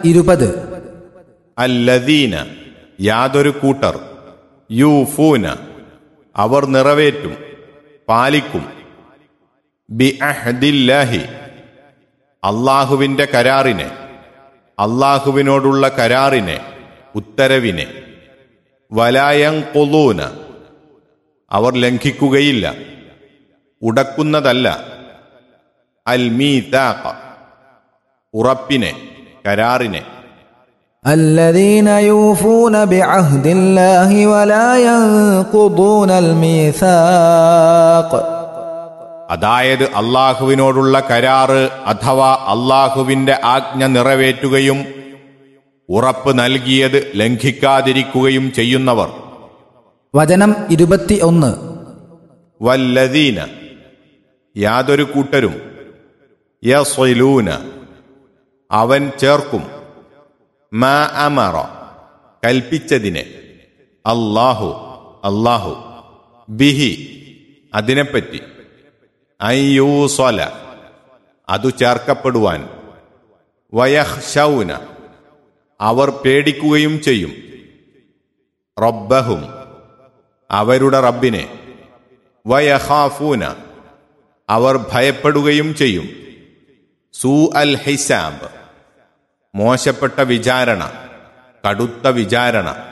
ഇരുപത് അല്ലദീന യാതൊരു കൂട്ടർ യൂഫൂന അവർ നിറവേറ്റും പാലിക്കും ബി അഹ്ദില്ലാഹി അള്ളാഹുവിന്റെ കരാറിനെ അള്ളാഹുവിനോടുള്ള കരാറിനെ ഉത്തരവിനെ വലായം കൊലൂന അവർ ലംഘിക്കുകയില്ല ഉടക്കുന്നതല്ല അൽ മീതാഖ ഉറപ്പിനെ കരാറിനെ الذين يوفون بعهد الله ولا ينقضون الميثاق അതായത് അള്ളാഹുവിനോടുള്ള കരാറ് അഥവാ അള്ളാഹുവിന്റെ ആജ്ഞ നിറവേറ്റുകയും ഉറപ്പ് നൽകിയത് ലംഘിക്കാതിരിക്കുകയും ചെയ്യുന്നവർ വചനം ഇരുപത്തി ഒന്ന് വല്ലദീന യാതൊരു കൂട്ടരും യസ്വലൂന അവൻ ചേർക്കും മാ അമറ കൽപ്പിച്ചതിനെ അല്ലാഹു അല്ലാഹു ബിഹി അതിനെപ്പറ്റി അയ്യൂസ്വല അതു ചേർക്കപ്പെടുവാൻ വയഹ്ഷൗന അവർ പേടിക്കുകയും ചെയ്യും റബ്ബഹും അവരുടെ റബ്ബിനെ വയഹാഫൂന അവർ ഭയപ്പെടുകയും ചെയ്യും സൂ അൽ ഹിസാബ് മോശപ്പെട്ട വിചാരണ കടുത്ത വിചാരണ